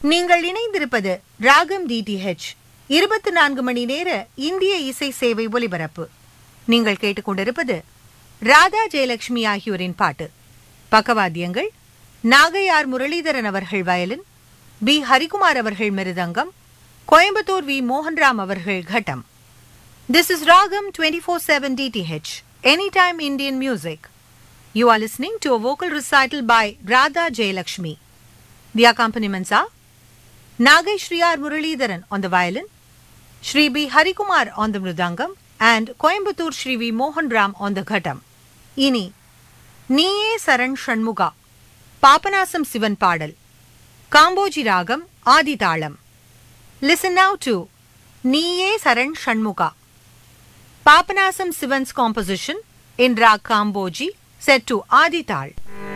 நீங்கள் இணைந்திருப்பது ராகம் டிடிஹெச் இருபத்தி நான்கு மணி நேர இந்திய இசை சேவை ஒலிபரப்பு நீங்கள் கேட்டுக்கொண்டிருப்பது ராதா ஜெயலட்சுமி ஆகியோரின் பாட்டு பக்கவாத்தியங்கள் நாகையார் முரளிதரன் அவர்கள் வயலின் பி ஹரிகுமார் அவர்கள் மிருதங்கம் கோயம்புத்தூர் வி மோகன்ராம் அவர்கள் கட்டம் This is Ragam 24/7 DTH, Anytime Indian Music. You are listening to a vocal recital by Radha Jayalakshmi. The accompaniments are Nagai Shriyar Muralidharan on the violin, Shri B. Harikumar on the mridangam, and Coimbatore Shri V. Mohan Ram on the ghatam. இனி நீயே சரண் ஷண்முகா பாபநாசம் சிவன் பாடல் காம்போஜி ராகம் ஆதி தாளம் listen now to நீயே சரண் Shanmuga Papanasam Sivan's composition in Rag Kamboji set to Adi Tal.